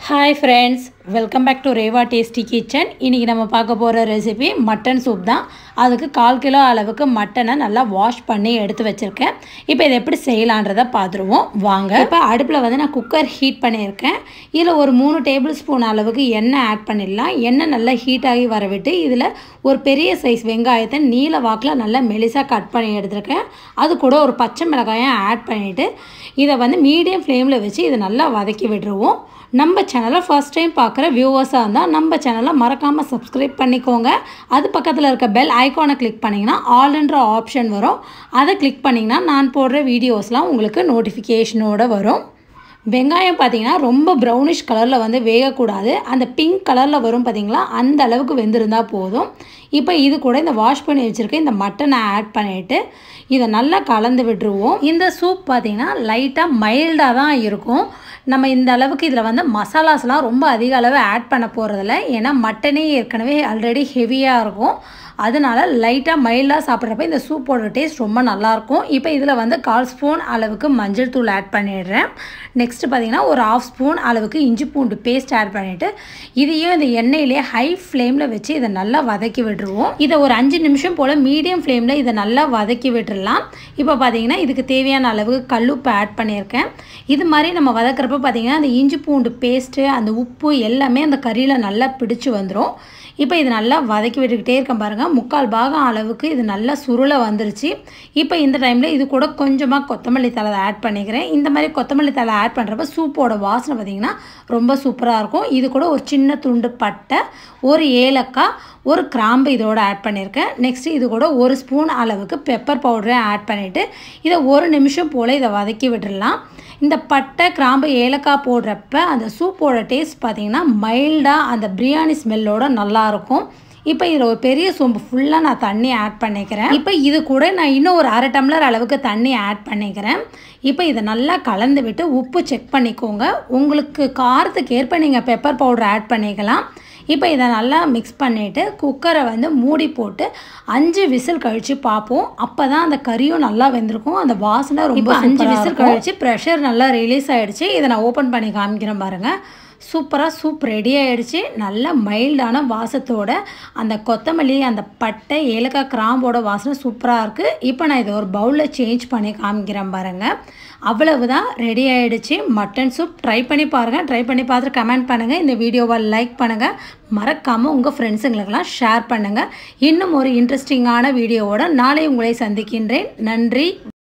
hi friends welcome back to Reva tasty kitchen இன்றைக்கி நம்ம பார்க்க போகிற ரெசிபி மட்டன் சூப் தான் அதுக்கு கால் கிலோ அளவுக்கு மட்டனை நல்லா வாஷ் பண்ணி எடுத்து வச்சுருக்கேன் இப்போ இதை எப்படி செய்யலான்றதை பார்த்துருவோம் வாங்க இப்போ அடுப்பில் வந்து நான் குக்கர் ஹீட் பண்ணியிருக்கேன் இதில் ஒரு மூணு டேபிள் ஸ்பூன் அளவுக்கு எண்ணெய் ஆட் பண்ணிடலாம் எண்ணெய் நல்லா ஹீட் ஆகி வர விட்டு இதில் ஒரு பெரிய சைஸ் வெங்காயத்தை நீல வாக்கில் நல்லா மெலிசாக கட் பண்ணி எடுத்திருக்கேன் அது கூட ஒரு பச்சை மிளகாயம் ஆட் பண்ணிவிட்டு இதை வந்து மீடியம் ஃப்ளேமில் வச்சு இதை நல்லா வதக்கி விட்டுருவோம் நம்ம சேனலை ஃபஸ்ட் டைம் பார்க்குற வியூவர்ஸாக இருந்தால் நம்ம சேனலை மறக்காமல் சப்ஸ்கிரைப் பண்ணிக்கோங்க அது பக்கத்தில் இருக்க பெல் ஐக்கானை கிளிக் பண்ணிங்கன்னா ஆல்ன்ற ஆப்ஷன் வரும் அதை கிளிக் பண்ணிங்கன்னா நான் போடுற வீடியோஸ்லாம் உங்களுக்கு நோட்டிஃபிகேஷனோடு வரும் வெங்காயம் பார்த்தீங்கன்னா ரொம்ப ப்ரௌனிஷ் கலரில் வந்து வேகக்கூடாது அந்த பிங்க் கலரில் வரும் பார்த்தீங்களா அந்த அளவுக்கு வெந்திருந்தால் போதும் இப்போ இது கூட இந்த வாஷ் பண்ணி வச்சுருக்க இந்த மட்டனை ஆட் பண்ணிவிட்டு இதை நல்லா கலந்து விட்டுருவோம் இந்த சூப் பார்த்தீங்கன்னா லைட்டாக மைல்டாக தான் இருக்கும் நம்ம இந்த அளவுக்கு இதில் வந்து மசாலாஸ்லாம் ரொம்ப அதிக அளவு ஆட் பண்ண போகிறதில்ல ஏன்னா மட்டனே ஏற்கனவே ஆல்ரெடி ஹெவியாக இருக்கும் அதனால லைட்டாக மைல்டாக சாப்பிட்றப்ப இந்த சூப்போட டேஸ்ட் ரொம்ப நல்லாயிருக்கும் இப்போ இதில் வந்து கால் ஸ்பூன் அளவுக்கு மஞ்சள் தூள் ஆட் பண்ணிடுறேன் நெக்ஸ்ட்டு பார்த்தீங்கன்னா ஒரு ஆஃப் ஸ்பூன் அளவுக்கு இஞ்சி பூண்டு பேஸ்ட் ஆட் பண்ணிவிட்டு இதையும் இந்த எண்ணெயிலே ஹை ஃப்ளேமில் வச்சு இதை நல்லா வதக்கி விட்டுருவோம் இதை ஒரு அஞ்சு நிமிஷம் போல் மீடியம் ஃப்ளேமில் இதை நல்லா வதக்கி விட்டுடலாம் இப்போ பார்த்தீங்கன்னா இதுக்கு தேவையான அளவுக்கு கல்லுப்பு ஆட் பண்ணியிருக்கேன் இது மாதிரி நம்ம வதக்கிறப்ப பார்த்தீங்கன்னா அந்த இஞ்சி பூண்டு பேஸ்ட்டு அந்த உப்பு எல்லாமே அந்த கறியில் நல்லா பிடிச்சி வந்துடும் இப்போ இது நல்லா வதக்கி விட்டுக்கிட்டே இருக்கேன் பாருங்கள் முக்கால் பாகம் அளவுக்கு இது நல்லா சுருளை வந்துருச்சு இப்போ இந்த டைமில் இது கூட கொஞ்சமாக கொத்தமல்லி தலை ஆட் பண்ணிக்கிறேன் இந்த மாதிரி கொத்தமல்லி தலை ஆட் பண்ணுறப்ப சூப்போட வாசனை பார்த்திங்கன்னா ரொம்ப சூப்பராக இருக்கும் இது கூட ஒரு சின்ன துண்டு பட்டை ஒரு ஏலக்காய் ஒரு கிராம்பு இதோட ஆட் பண்ணியிருக்கேன் நெக்ஸ்ட்டு இது கூட ஒரு ஸ்பூன் அளவுக்கு பெப்பர் பவுடரை ஆட் பண்ணிவிட்டு இதை ஒரு நிமிஷம் போல் இதை வதக்கி விட்டுடலாம் இந்த பட்டை கிராம்பு ஏலக்காய் போடுறப்ப அந்த சூப்போட டேஸ்ட் பார்த்திங்கன்னா மைல்டாக அந்த பிரியாணி ஸ்மெல்லோட நல்லாயிருக்கும் இப்போ இதில் ஒரு பெரிய சொம்பு ஃபுல்லாக நான் தண்ணி ஆட் பண்ணிக்கிறேன் இப்போ இது கூட நான் இன்னும் ஒரு அரை டம்ளர் அளவுக்கு தண்ணி ஆட் பண்ணிக்கிறேன் இப்போ இதை நல்லா கலந்து விட்டு உப்பு செக் பண்ணிக்கோங்க உங்களுக்கு காரத்துக்கு ஏற்ப நீங்கள் பெப்பர் பவுடர் ஆட் பண்ணிக்கலாம் இப்போ இதை நல்லா மிக்ஸ் பண்ணிவிட்டு குக்கரை வந்து மூடி போட்டு அஞ்சு விசில் கழித்து பார்ப்போம் அப்போ தான் அந்த கறியும் நல்லா வெந்திருக்கும் அந்த வாசனை ரொம்ப அஞ்சு விசில் கழித்து ப்ரெஷர் நல்லா ரிலீஸ் ஆகிடுச்சு இதை நான் ஓப்பன் பண்ணி காமிக்கிறேன் பாருங்கள் சூப்பராக சூப் ரெடி ஆகிடுச்சு நல்ல மைல்டான வாசத்தோட அந்த கொத்தமல்லி அந்த பட்டை ஏலக்காய் கிராம்போட வாசனை சூப்பராக இருக்குது இப்போ நான் இதை ஒரு பவுலில் சேஞ்ச் பண்ணி காமிக்கிறேன் பாருங்கள் அவ்வளவுதான் ரெடி ஆகிடுச்சு மட்டன் சூப் ட்ரை பண்ணி பாருங்கள் ட்ரை பண்ணி பார்த்துட்டு கமெண்ட் பண்ணுங்கள் இந்த வீடியோவை லைக் பண்ணுங்கள் மறக்காமல் உங்கள் ஃப்ரெண்ட்ஸுங்களுக்கெல்லாம் ஷேர் பண்ணுங்கள் இன்னும் ஒரு இன்ட்ரெஸ்டிங்கான வீடியோவோட நாளை உங்களை சந்திக்கின்றேன் நன்றி